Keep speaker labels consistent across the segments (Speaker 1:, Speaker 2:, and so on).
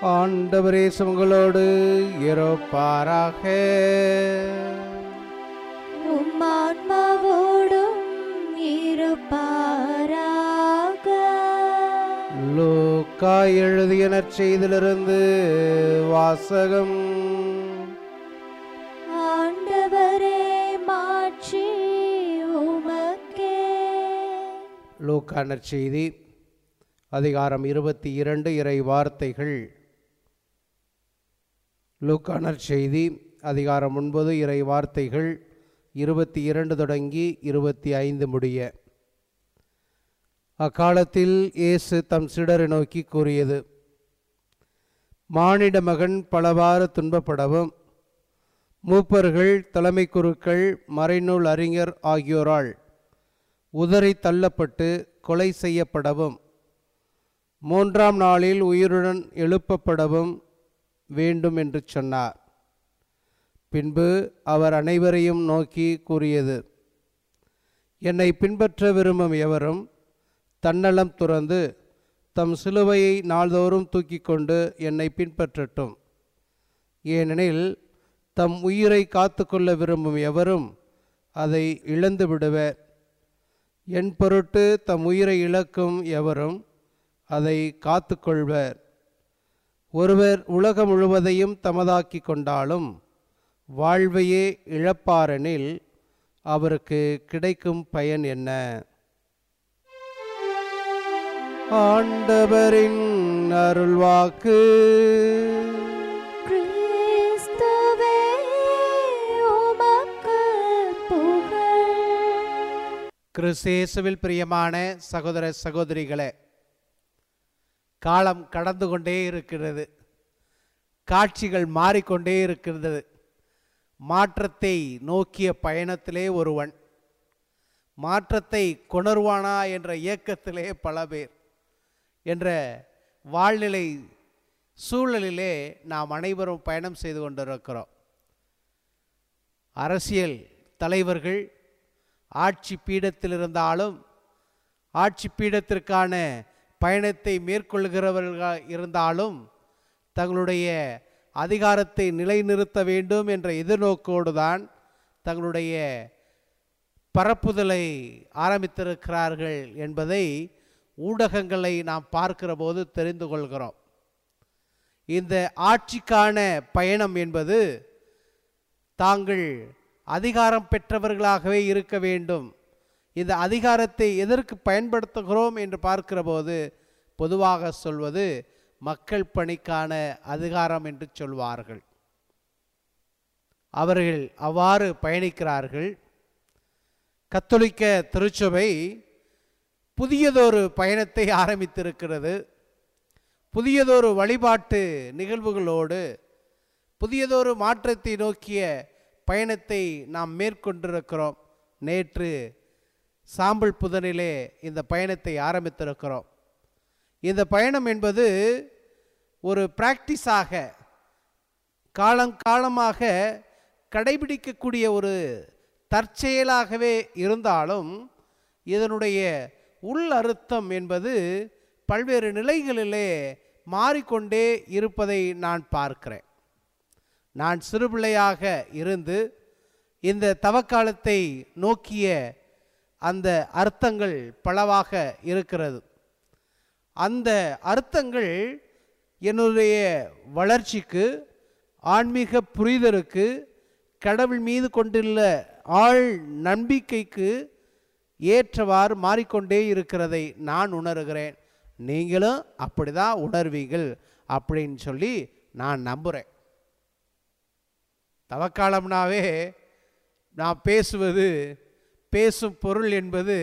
Speaker 1: ஆண்டவரே உங்களோடு இருப்பாராக
Speaker 2: உம்மான்மாவோடும் இருப்பாராக
Speaker 1: லூக்கா எழுதிய நற்செய்திலிருந்து வாசகம்
Speaker 2: ஆண்டவரே மாட்சி உமக்கே
Speaker 1: லூக்கா நற்செய்தி அதிகாரம் இருபத்தி இரண்டு இறை வார்த்தைகள் லூக்கா நற்செய்தி அதிகாரம் ஒன்பது இறை வார்த்தைகள் இருபத்தி இரண்டு தொடங்கி இருபத்தி ஐந்து முடிய அக்காலத்தில் இயேசு தம் சிடரை நோக்கி கூறியது மானிட மகன் பலவாறு துன்பப்படவும் மூப்பர்கள் தலைமை குருக்கள் மறைநூல் அறிஞர் ஆகியோரால் உதறி தள்ளப்பட்டு கொலை செய்யப்படவும் மூன்றாம் நாளில் உயிருடன் எழுப்பப்படவும் வேண்டும் என்று சொன்னார் பின்பு அவர் அனைவரையும் நோக்கி கூறியது என்னை பின்பற்ற விரும்பும் எவரும் தன்னலம் துறந்து தம் சிலுவையை நாள்தோறும் தூக்கி கொண்டு என்னை பின்பற்றட்டும் ஏனெனில் தம் உயிரை காத்துக்கொள்ள விரும்பும் எவரும் அதை இழந்து விடுவர் என் பொருட்டு தம் உயிரை இழக்கும் எவரும் அதை காத்துக்கொள்வர் ஒருவர் உலகம் முழுவதையும் தமதாக்கி கொண்டாலும் வாழ்வையே இழப்பாரெனில் அவருக்கு கிடைக்கும் பயன் என்ன ஆண்டவரின் அருள்வாக்கு
Speaker 2: கிறிஸ்துவே உமக்கு புகழ்
Speaker 1: கிறிஸ்தேசுவில் பிரியமான சகோதர சகோதரிகளே காலம் கடந்து கொண்டே இருக்கிறது காட்சிகள் மாறிக்கொண்டே இருக்கிறது மாற்றத்தை நோக்கிய பயணத்திலே ஒருவன் மாற்றத்தை கொணர்வானா என்ற இயக்கத்திலே பல பேர் என்ற வாழ்நிலை சூழலிலே நாம் அனைவரும் பயணம் செய்து கொண்டிருக்கிறோம் அரசியல் தலைவர்கள் ஆட்சி பீடத்தில் இருந்தாலும் ஆட்சி பீடத்திற்கான பயணத்தை மேற்கொள்கிறவர்களாக இருந்தாலும் தங்களுடைய அதிகாரத்தை நிலைநிறுத்த வேண்டும் என்ற எதிர்நோக்கோடு தான் தங்களுடைய பரப்புதலை ஆரம்பித்திருக்கிறார்கள் என்பதை ஊடகங்களை நாம் பார்க்கிற போது தெரிந்து கொள்கிறோம் இந்த ஆட்சிக்கான பயணம் என்பது தாங்கள் அதிகாரம் பெற்றவர்களாகவே இருக்க வேண்டும் இந்த அதிகாரத்தை எதற்கு பயன்படுத்துகிறோம் என்று பார்க்கிற போது பொதுவாக சொல்வது மக்கள் பணிக்கான அதிகாரம் என்று சொல்வார்கள் அவர்கள் அவ்வாறு பயணிக்கிறார்கள் கத்தோலிக்க திருச்சபை புதியதொரு பயணத்தை ஆரம்பித்திருக்கிறது புதியதொரு வழிபாட்டு நிகழ்வுகளோடு புதியதொரு மாற்றத்தை நோக்கிய பயணத்தை நாம் மேற்கொண்டிருக்கிறோம் நேற்று சாம்பல் புதனிலே இந்த பயணத்தை ஆரம்பித்திருக்கிறோம் இந்த பயணம் என்பது ஒரு பிராக்டிஸாக காலம் காலமாக கடைபிடிக்கக்கூடிய ஒரு தற்செயலாகவே இருந்தாலும் இதனுடைய உள் அர்த்தம் என்பது பல்வேறு நிலைகளிலே மாறிக்கொண்டே இருப்பதை நான் பார்க்கிறேன் நான் சிறுபிள்ளையாக இருந்து இந்த தவக்காலத்தை நோக்கிய அந்த அர்த்தங்கள் பலவாக இருக்கிறது அந்த அர்த்தங்கள் என்னுடைய வளர்ச்சிக்கு ஆன்மீக புரிதலுக்கு கடவுள் மீது கொண்டுள்ள ஆள் நம்பிக்கைக்கு ஏற்றவாறு மாறிக்கொண்டே இருக்கிறதை நான் உணர்கிறேன் நீங்களும் அப்படிதான் உணர்வீங்கள் அப்படின்னு சொல்லி நான் நம்புகிறேன் தவக்காலம்னாவே நான் பேசுவது பேசும் பொருள் என்பது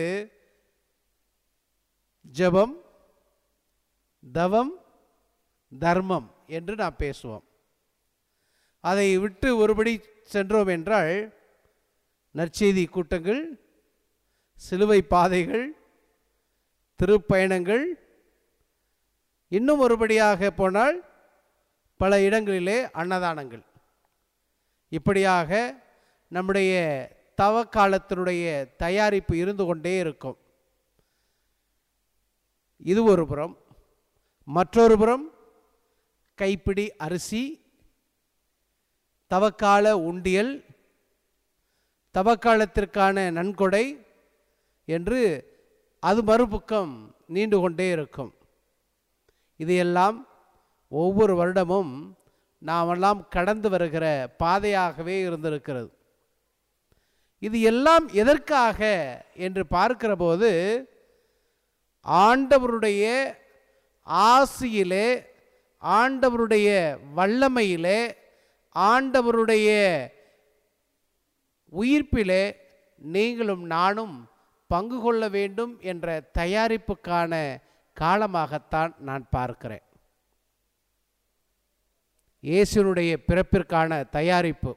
Speaker 1: ஜெபம் தவம் தர்மம் என்று நாம் பேசுவோம் அதை விட்டு ஒருபடி சென்றோம் என்றால் நற்செய்தி கூட்டங்கள் சிலுவை பாதைகள் திருப்பயணங்கள் இன்னும் ஒருபடியாக போனால் பல இடங்களிலே அன்னதானங்கள் இப்படியாக நம்முடைய தவக்காலத்தினுடைய தயாரிப்பு இருந்து கொண்டே இருக்கும் இது ஒரு புறம் மற்றொரு புறம் கைப்பிடி அரிசி தவக்கால உண்டியல் தவக்காலத்திற்கான நன்கொடை என்று அது மறுபக்கம் நீண்டு கொண்டே இருக்கும் இதையெல்லாம் ஒவ்வொரு வருடமும் நாமெல்லாம் கடந்து வருகிற பாதையாகவே இருந்திருக்கிறது இது எல்லாம் எதற்காக என்று பார்க்கிற போது ஆண்டவருடைய ஆசியிலே ஆண்டவருடைய வல்லமையிலே ஆண்டவருடைய உயிர்ப்பிலே நீங்களும் நானும் பங்கு கொள்ள வேண்டும் என்ற தயாரிப்புக்கான காலமாகத்தான் நான் பார்க்கிறேன் இயேசுனுடைய பிறப்பிற்கான தயாரிப்பு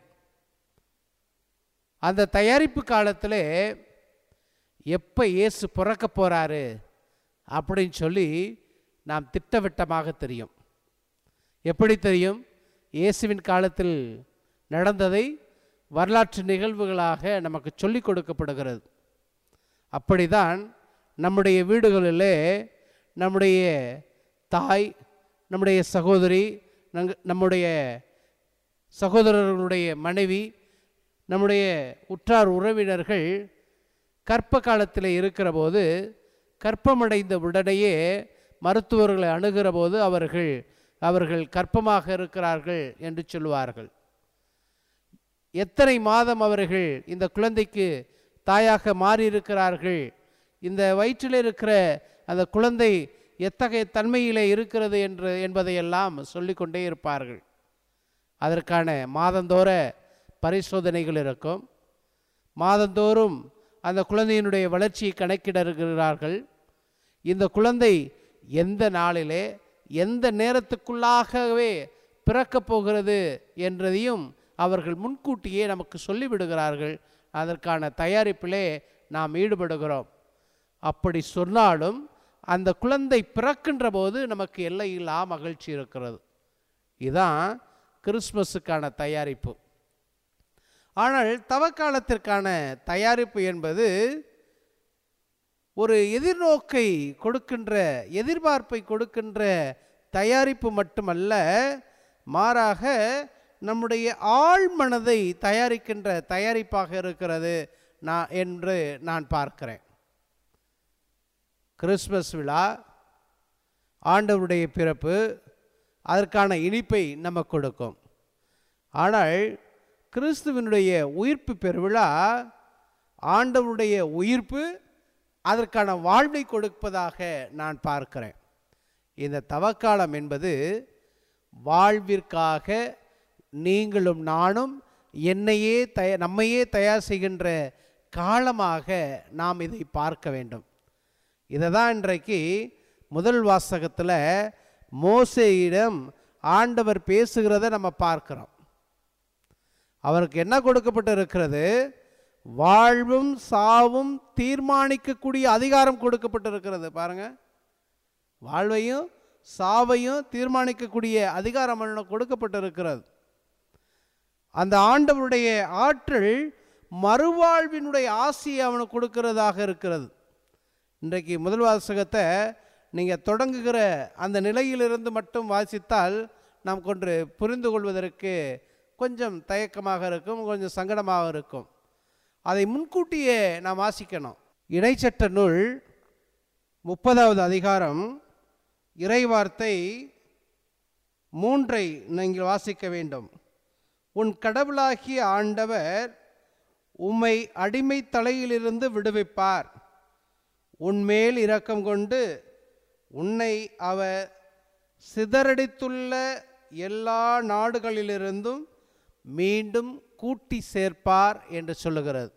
Speaker 1: அந்த தயாரிப்பு காலத்தில் எப்போ இயேசு பிறக்க போகிறாரு அப்படின்னு சொல்லி நாம் திட்டவட்டமாக தெரியும் எப்படி தெரியும் இயேசுவின் காலத்தில் நடந்ததை வரலாற்று நிகழ்வுகளாக நமக்கு சொல்லிக் கொடுக்கப்படுகிறது அப்படிதான் நம்முடைய வீடுகளிலே நம்முடைய தாய் நம்முடைய சகோதரி நங்க நம்முடைய சகோதரர்களுடைய மனைவி நம்முடைய உற்றார் உறவினர்கள் கற்ப காலத்தில் இருக்கிற போது கற்பமடைந்த உடனேயே மருத்துவர்களை அணுகிற போது அவர்கள் அவர்கள் கற்பமாக இருக்கிறார்கள் என்று சொல்லுவார்கள் எத்தனை மாதம் அவர்கள் இந்த குழந்தைக்கு தாயாக மாறியிருக்கிறார்கள் இந்த வயிற்றில் இருக்கிற அந்த குழந்தை எத்தகைய தன்மையிலே இருக்கிறது என்று என்பதையெல்லாம் சொல்லிக்கொண்டே இருப்பார்கள் அதற்கான மாதந்தோற பரிசோதனைகள் இருக்கும் மாதந்தோறும் அந்த குழந்தையினுடைய வளர்ச்சியை கணக்கிடுகிறார்கள் இந்த குழந்தை எந்த நாளிலே எந்த நேரத்துக்குள்ளாகவே பிறக்கப் போகிறது என்றதையும் அவர்கள் முன்கூட்டியே நமக்கு சொல்லிவிடுகிறார்கள் அதற்கான தயாரிப்பிலே நாம் ஈடுபடுகிறோம் அப்படி சொன்னாலும் அந்த குழந்தை பிறக்கின்ற போது நமக்கு எல்லையில்லா மகிழ்ச்சி இருக்கிறது இதுதான் கிறிஸ்மஸுக்கான தயாரிப்பு ஆனால் தவக்காலத்திற்கான தயாரிப்பு என்பது ஒரு எதிர்நோக்கை கொடுக்கின்ற எதிர்பார்ப்பை கொடுக்கின்ற தயாரிப்பு மட்டுமல்ல மாறாக நம்முடைய ஆழ் மனதை தயாரிக்கின்ற தயாரிப்பாக இருக்கிறது நான் என்று நான் பார்க்கிறேன் கிறிஸ்மஸ் விழா ஆண்டவருடைய பிறப்பு அதற்கான இனிப்பை நமக்கு கொடுக்கும் ஆனால் கிறிஸ்துவனுடைய உயிர்ப்பு பெருவிழா ஆண்டவருடைய உயிர்ப்பு அதற்கான வாழ்வை கொடுப்பதாக நான் பார்க்கிறேன் இந்த தவக்காலம் என்பது வாழ்விற்காக நீங்களும் நானும் என்னையே தய நம்மையே தயார் செய்கின்ற காலமாக நாம் இதை பார்க்க வேண்டும் இதை தான் இன்றைக்கு முதல் வாசகத்தில் மோசையிடம் ஆண்டவர் பேசுகிறத நம்ம பார்க்கிறோம் அவருக்கு என்ன கொடுக்கப்பட்டு இருக்கிறது வாழ்வும் சாவும் தீர்மானிக்கக்கூடிய அதிகாரம் கொடுக்கப்பட்டிருக்கிறது பாருங்க வாழ்வையும் சாவையும் தீர்மானிக்கக்கூடிய அதிகாரம் அவனுக்கு கொடுக்கப்பட்டிருக்கிறது அந்த ஆண்டவருடைய ஆற்றல் மறுவாழ்வினுடைய ஆசையை அவனுக்கு கொடுக்கிறதாக இருக்கிறது இன்றைக்கு முதல் வாசகத்தை நீங்கள் தொடங்குகிற அந்த நிலையிலிருந்து மட்டும் வாசித்தால் நாம் கொன்று புரிந்து கொள்வதற்கு கொஞ்சம் தயக்கமாக இருக்கும் கொஞ்சம் சங்கடமாக இருக்கும் அதை முன்கூட்டியே நாம் வாசிக்கணும் இடைச்சட்ட நூல் முப்பதாவது அதிகாரம் இறைவார்த்தை மூன்றை நீங்கள் வாசிக்க வேண்டும் உன் கடவுளாகிய ஆண்டவர் உம்மை அடிமை தலையிலிருந்து விடுவிப்பார் உன்மேல் இரக்கம் கொண்டு உன்னை அவர் சிதறடித்துள்ள எல்லா நாடுகளிலிருந்தும் மீண்டும் கூட்டி சேர்ப்பார் என்று சொல்லுகிறது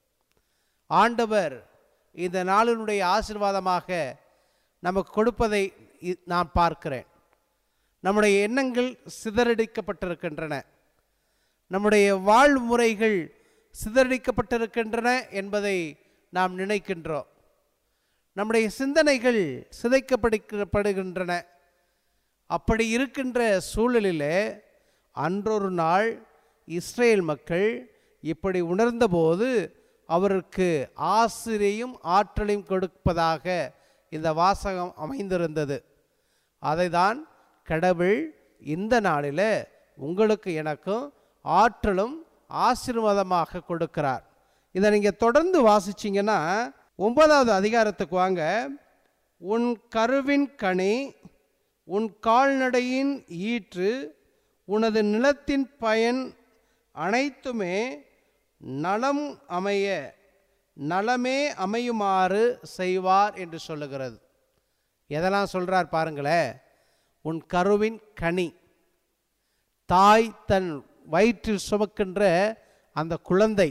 Speaker 1: ஆண்டவர் இந்த நாளினுடைய ஆசிர்வாதமாக நமக்கு கொடுப்பதை இ- நான் பார்க்கிறேன் நம்முடைய எண்ணங்கள் சிதறடிக்கப்பட்டிருக்கின்றன நம்முடைய வாழ்முறைகள் சிதறடிக்கப்பட்டிருக்கின்றன என்பதை நாம் நினைக்கின்றோம் நம்முடைய சிந்தனைகள் சிதைக்கப்படுகின்றன அப்படி இருக்கின்ற சூழலிலே அன்றொரு நாள் இஸ்ரேல் மக்கள் இப்படி உணர்ந்தபோது அவருக்கு ஆசிரியும் ஆற்றலையும் கொடுப்பதாக இந்த வாசகம் அமைந்திருந்தது அதைதான் கடவுள் இந்த நாளில் உங்களுக்கு எனக்கும் ஆற்றலும் ஆசீர்வாதமாக கொடுக்கிறார் இதை நீங்கள் தொடர்ந்து வாசிச்சீங்கன்னா ஒன்பதாவது அதிகாரத்துக்கு வாங்க உன் கருவின் கனி உன் கால்நடையின் ஈற்று உனது நிலத்தின் பயன் அனைத்துமே நலம் அமைய நலமே அமையுமாறு செய்வார் என்று சொல்லுகிறது எதெல்லாம் சொல்றார் பாருங்களேன் உன் கருவின் கனி தாய் தன் வயிற்றில் சுமக்கின்ற அந்த குழந்தை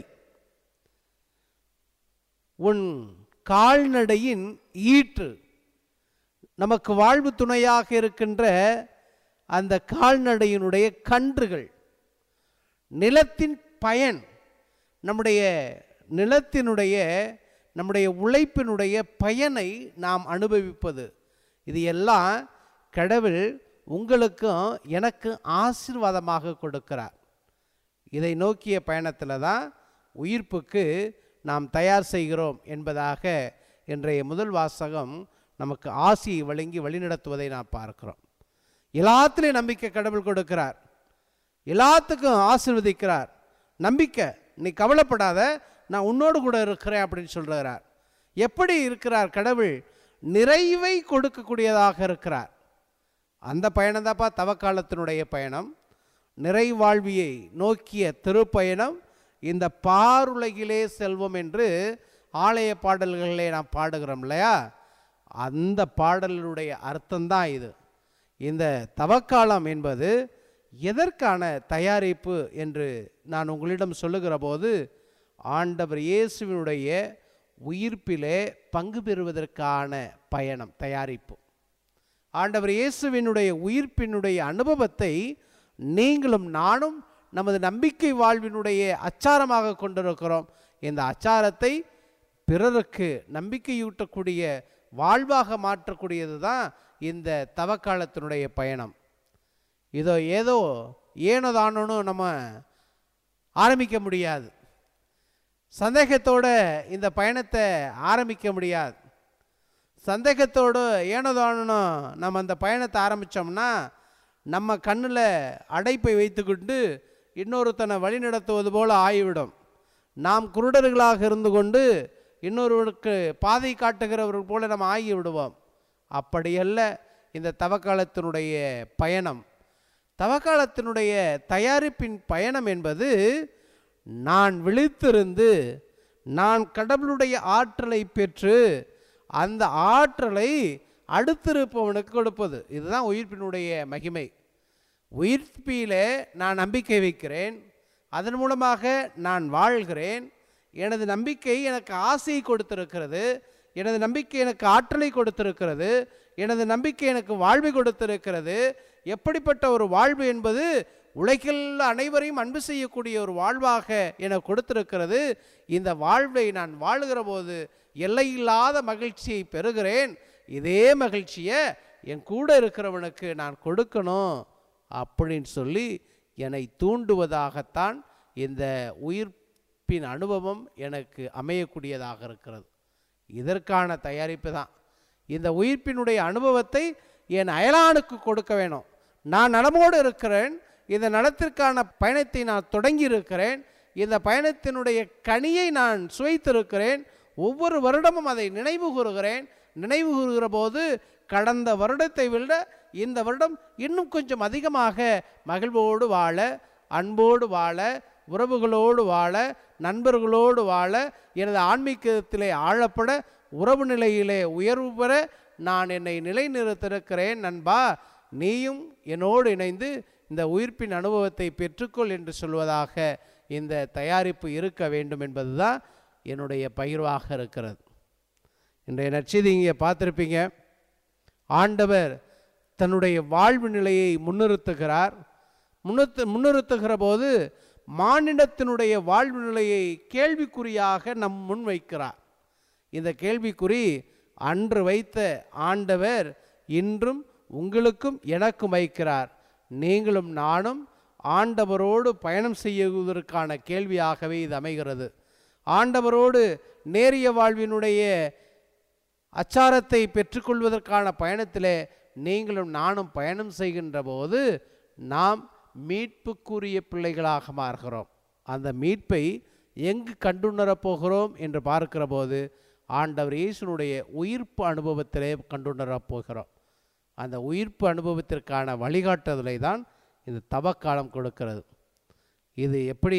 Speaker 1: உன் கால்நடையின் ஈற்று நமக்கு வாழ்வு துணையாக இருக்கின்ற அந்த கால்நடையினுடைய கன்றுகள் நிலத்தின் பயன் நம்முடைய நிலத்தினுடைய நம்முடைய உழைப்பினுடைய பயனை நாம் அனுபவிப்பது இது எல்லாம் கடவுள் உங்களுக்கும் எனக்கு ஆசீர்வாதமாக கொடுக்கிறார் இதை நோக்கிய பயணத்தில் தான் உயிர்ப்புக்கு நாம் தயார் செய்கிறோம் என்பதாக இன்றைய முதல் வாசகம் நமக்கு ஆசியை வழங்கி வழிநடத்துவதை நாம் பார்க்கிறோம் எல்லாத்துலேயும் நம்பிக்கை கடவுள் கொடுக்கிறார் எல்லாத்துக்கும் ஆசீர்வதிக்கிறார் நம்பிக்கை நீ கவலைப்படாத நான் உன்னோடு கூட இருக்கிறேன் அப்படின்னு சொல்கிறார் எப்படி இருக்கிறார் கடவுள் நிறைவை கொடுக்கக்கூடியதாக இருக்கிறார் அந்த பயணம் தான்ப்பா தவக்காலத்தினுடைய பயணம் நிறைவாழ்வியை நோக்கிய திருப்பயணம் இந்த பாருலகிலே செல்வம் என்று ஆலய பாடல்களிலே நாம் பாடுகிறோம் இல்லையா அந்த பாடலுடைய அர்த்தம்தான் இது இந்த தவக்காலம் என்பது எதற்கான தயாரிப்பு என்று நான் உங்களிடம் சொல்லுகிற போது ஆண்டவர் இயேசுவினுடைய உயிர்ப்பிலே பங்கு பெறுவதற்கான பயணம் தயாரிப்பு ஆண்டவர் இயேசுவினுடைய உயிர்ப்பினுடைய அனுபவத்தை நீங்களும் நானும் நமது நம்பிக்கை வாழ்வினுடைய அச்சாரமாக கொண்டிருக்கிறோம் இந்த அச்சாரத்தை பிறருக்கு நம்பிக்கையூட்டக்கூடிய வாழ்வாக மாற்றக்கூடியது தான் இந்த தவக்காலத்தினுடைய பயணம் இதோ ஏதோ ஏனோ தானோன்னு நம்ம ஆரம்பிக்க முடியாது சந்தேகத்தோட இந்த பயணத்தை ஆரம்பிக்க முடியாது சந்தேகத்தோடு ஏனோதானோ நம்ம அந்த பயணத்தை ஆரம்பித்தோம்னா நம்ம கண்ணில் அடைப்பை வைத்துக்கொண்டு இன்னொருத்தனை வழி நடத்துவது போல ஆகிவிடும் நாம் குருடர்களாக இருந்து கொண்டு இன்னொருவருக்கு பாதை காட்டுகிறவர்கள் போல நம்ம ஆகி விடுவோம் அப்படியல்ல இந்த தவக்காலத்தினுடைய பயணம் தவக்காலத்தினுடைய தயாரிப்பின் பயணம் என்பது நான் விழித்திருந்து நான் கடவுளுடைய ஆற்றலை பெற்று அந்த ஆற்றலை அடுத்திருப்பவனுக்கு கொடுப்பது இதுதான் உயிர்ப்பினுடைய மகிமை உயிர்ப்பிலே நான் நம்பிக்கை வைக்கிறேன் அதன் மூலமாக நான் வாழ்கிறேன் எனது நம்பிக்கை எனக்கு ஆசையை கொடுத்திருக்கிறது எனது நம்பிக்கை எனக்கு ஆற்றலை கொடுத்திருக்கிறது எனது நம்பிக்கை எனக்கு வாழ்வை கொடுத்திருக்கிறது எப்படிப்பட்ட ஒரு வாழ்வு என்பது உலகில் அனைவரையும் அன்பு செய்யக்கூடிய ஒரு வாழ்வாக எனக்கு கொடுத்திருக்கிறது இந்த வாழ்வை நான் வாழுகிற போது எல்லையில்லாத மகிழ்ச்சியை பெறுகிறேன் இதே மகிழ்ச்சியை என் கூட இருக்கிறவனுக்கு நான் கொடுக்கணும் அப்படின்னு சொல்லி என்னை தூண்டுவதாகத்தான் இந்த உயிர்ப்பின் அனுபவம் எனக்கு அமையக்கூடியதாக இருக்கிறது இதற்கான தயாரிப்பு தான் இந்த உயிர்ப்பினுடைய அனுபவத்தை என் அயலானுக்கு கொடுக்க வேணும் நான் நலமோடு இருக்கிறேன் இந்த நலத்திற்கான பயணத்தை நான் தொடங்கி இருக்கிறேன் இந்த பயணத்தினுடைய கனியை நான் சுவைத்திருக்கிறேன் ஒவ்வொரு வருடமும் அதை நினைவு கூறுகிறேன் நினைவு கூறுகிற போது கடந்த வருடத்தை விட இந்த வருடம் இன்னும் கொஞ்சம் அதிகமாக மகிழ்வோடு வாழ அன்போடு வாழ உறவுகளோடு வாழ நண்பர்களோடு வாழ எனது ஆன்மீகத்திலே ஆழப்பட உறவு நிலையிலே உயர்வு பெற நான் என்னை நிலைநிறுத்திருக்கிறேன் நண்பா நீயும் என்னோடு இணைந்து இந்த உயிர்ப்பின் அனுபவத்தை பெற்றுக்கொள் என்று சொல்வதாக இந்த தயாரிப்பு இருக்க வேண்டும் என்பதுதான் என்னுடைய பகிர்வாக இருக்கிறது இன்றைய நற்செய்தி இங்கே பார்த்துருப்பீங்க ஆண்டவர் தன்னுடைய வாழ்வு நிலையை முன்னிறுத்துகிறார் முன்னிறுத்து முன்னிறுத்துகிற போது மானிடத்தினுடைய வாழ்வு நிலையை கேள்விக்குறியாக நம் முன் வைக்கிறார் இந்த கேள்விக்குறி அன்று வைத்த ஆண்டவர் இன்றும் உங்களுக்கும் எனக்கும் வைக்கிறார் நீங்களும் நானும் ஆண்டவரோடு பயணம் செய்வதற்கான கேள்வியாகவே இது அமைகிறது ஆண்டவரோடு நேரிய வாழ்வினுடைய அச்சாரத்தை பெற்றுக்கொள்வதற்கான பயணத்திலே நீங்களும் நானும் பயணம் செய்கின்ற போது நாம் மீட்புக்குரிய பிள்ளைகளாக மாறுகிறோம் அந்த மீட்பை எங்கு கண்டுணரப் போகிறோம் என்று பார்க்கிற போது ஆண்டவர் இயேசுனுடைய உயிர்ப்பு அனுபவத்திலே கண்டுணரப் போகிறோம் அந்த உயிர்ப்பு அனுபவத்திற்கான வழிகாட்டுதலை தான் இந்த தவக்காலம் கொடுக்கிறது இது எப்படி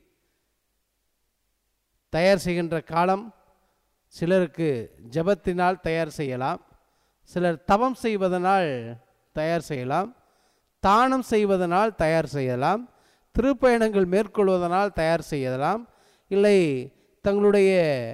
Speaker 1: தயார் செய்கின்ற காலம் சிலருக்கு ஜெபத்தினால் தயார் செய்யலாம் சிலர் தவம் செய்வதனால் தயார் செய்யலாம் தானம் செய்வதனால் தயார் செய்யலாம் திருப்பயணங்கள் மேற்கொள்வதனால் தயார் செய்யலாம் இல்லை தங்களுடைய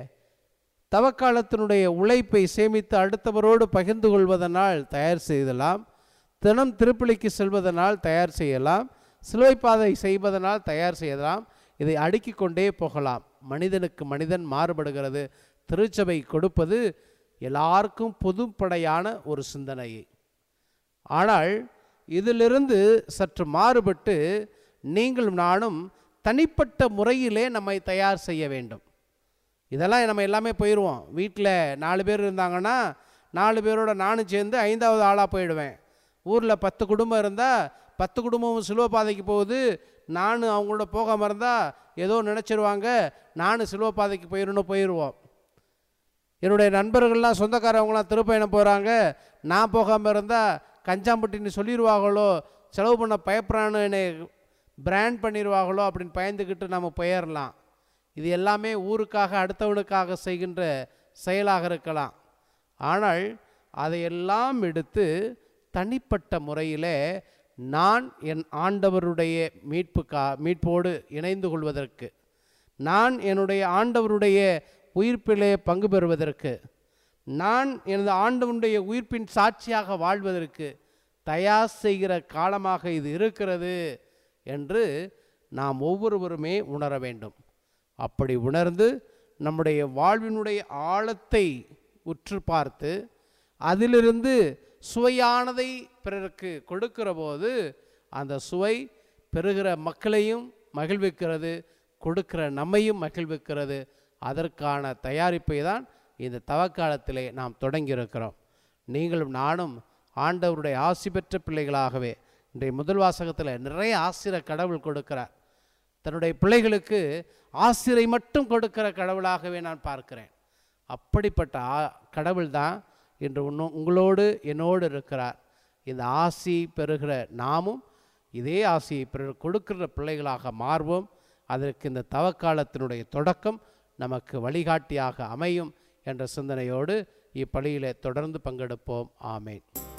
Speaker 1: தவக்காலத்தினுடைய உழைப்பை சேமித்து அடுத்தவரோடு பகிர்ந்து கொள்வதனால் தயார் செய்யலாம் தினம் திருப்பலிக்கு செல்வதனால் தயார் செய்யலாம் சிலுவை பாதை செய்வதனால் தயார் செய்யலாம் இதை அடுக்கிக் கொண்டே போகலாம் மனிதனுக்கு மனிதன் மாறுபடுகிறது திருச்சபை கொடுப்பது எல்லாருக்கும் பொதுப்படையான ஒரு சிந்தனையை ஆனால் இதிலிருந்து சற்று மாறுபட்டு நீங்களும் நானும் தனிப்பட்ட முறையிலே நம்மை தயார் செய்ய வேண்டும் இதெல்லாம் நம்ம எல்லாமே போயிடுவோம் வீட்டில் நாலு பேர் இருந்தாங்கன்னா நாலு பேரோட நானும் சேர்ந்து ஐந்தாவது ஆளாக போயிடுவேன் ஊரில் பத்து குடும்பம் இருந்தால் பத்து குடும்பமும் சிலுவ பாதைக்கு போகுது நானும் அவங்களோட போகாமல் இருந்தால் ஏதோ நினச்சிருவாங்க நானும் சிலுவ பாதைக்கு போயிடணும் போயிடுவோம் என்னுடைய நண்பர்கள்லாம் சொந்தக்காரவங்களாம் திருப்பயணம் போகிறாங்க நான் போகாமல் இருந்தால் கஞ்சாம்பட்டின்னு சொல்லிடுவாங்களோ செலவு பண்ண பயப்படுறான்னு என்னை பிராண்ட் பண்ணிடுவாங்களோ அப்படின்னு பயந்துக்கிட்டு நம்ம போயிடலாம் இது எல்லாமே ஊருக்காக அடுத்தவனுக்காக செய்கின்ற செயலாக இருக்கலாம் ஆனால் அதையெல்லாம் எடுத்து தனிப்பட்ட முறையிலே நான் என் ஆண்டவருடைய மீட்புக்கா மீட்போடு இணைந்து கொள்வதற்கு நான் என்னுடைய ஆண்டவருடைய உயிர்ப்பிலே பங்கு பெறுவதற்கு நான் எனது ஆண்டவனுடைய உயிர்ப்பின் சாட்சியாக வாழ்வதற்கு தயார் செய்கிற காலமாக இது இருக்கிறது என்று நாம் ஒவ்வொருவருமே உணர வேண்டும் அப்படி உணர்ந்து நம்முடைய வாழ்வினுடைய ஆழத்தை உற்று பார்த்து அதிலிருந்து சுவையானதை பிறருக்கு கொடுக்கிற போது அந்த சுவை பெறுகிற மக்களையும் மகிழ்விக்கிறது கொடுக்கிற நம்மையும் மகிழ்விக்கிறது அதற்கான தயாரிப்பை தான் இந்த தவக்காலத்திலே நாம் தொடங்கியிருக்கிறோம் நீங்களும் நானும் ஆண்டவருடைய ஆசி பெற்ற பிள்ளைகளாகவே இன்றைய முதல் வாசகத்தில் நிறைய ஆசிர கடவுள் கொடுக்கிறார் தன்னுடைய பிள்ளைகளுக்கு ஆசிரை மட்டும் கொடுக்கிற கடவுளாகவே நான் பார்க்கிறேன் அப்படிப்பட்ட ஆ கடவுள் தான் இன்று உன்னு- உங்களோடு என்னோடு இருக்கிறார் இந்த ஆசி பெறுகிற நாமும் இதே ஆசியை பிறர் கொடுக்கிற பிள்ளைகளாக மாறுவோம் அதற்கு இந்த தவக்காலத்தினுடைய தொடக்கம் நமக்கு வழிகாட்டியாக அமையும் என்ற சிந்தனையோடு இப்பலியிலே தொடர்ந்து பங்கெடுப்போம் ஆமேன்